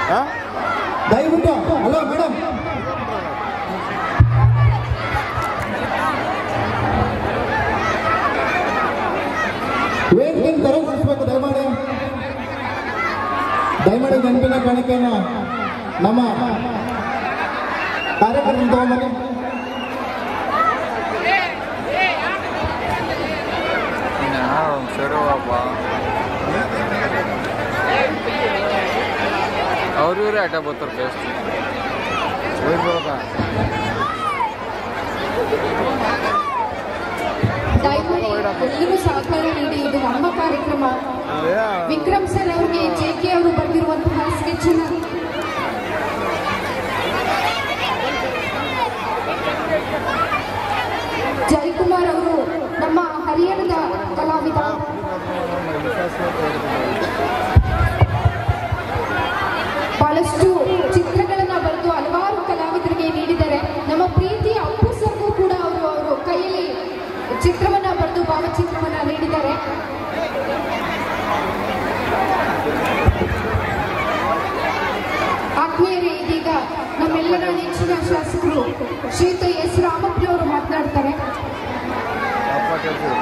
ದಯವಿಟ್ಟು hello madam ವೇದಿಕೆ ತೆರವುಗೊಳಿಸ್ಬೇಕು ದಯಮಾಡಿ ದಯಮಾಡಿ ನೆನಪಿನ ಕಾಣಿಕೆಯನ್ನ ನಮ್ಮ ಕಾರ್ಯಕ್ರಮ ತಗೊಂಬನ್ನಿ ಅವ್ರು ಇವರೇ ಆಟ ಬರ್ತಾರೆ ಬೆಸ್ಟ್ ದಯಮಾಡಿ ಎಲ್ಲರೂ ಸಹಕಾರ ನೀಡಿ ಇದು ನಮ್ಮ ಕಾರ್ಯಕ್ರಮ ವಿಕ್ರಮ್ ಸರ್ ಅವರಿಗೆ ಜೆ ಕೆ ಅವರು ಬರೆದಿರುವಂತಹ ಸ್ಕೆಚ್ ಜಯಕುಮಾರ್ ಅವರು ನಮ್ಮ ಹರಿಯಾಣದ ಕಲಾವಿದ ಬಹಳಷ್ಟು ಚಿತ್ರಗಳನ್ನ ಬರೆದು ಹಲವಾರು ಕಲಾವಿದರಿಗೆ ನೀಡಿದ್ದಾರೆ ನಮ್ಮ ಪ್ರೀತಿ ಅಪ್ಪು ಸರ್ಗೂ ಕೂಡ ಅವರು ಅವರು ಕೈಯಲ್ಲಿ ಚಿತ್ರವನ್ನ ಬರೆದು ಭಾವಚಿತ್ರವನ್ನ ನೀಡಿದ್ದಾರೆ ಆತ್ಮೀಯರೇ ಇದೀಗ ನಮ್ಮೆಲ್ಲರ ನೆಚ್ಚಿನ ಶಾಸಕರು ಶ್ರೀಯುತ ಎಸ್ ರಾಮಪ್ಪ ಅವರು ಮಾತನಾಡ್ತಾರೆ ಅಪ್ಪ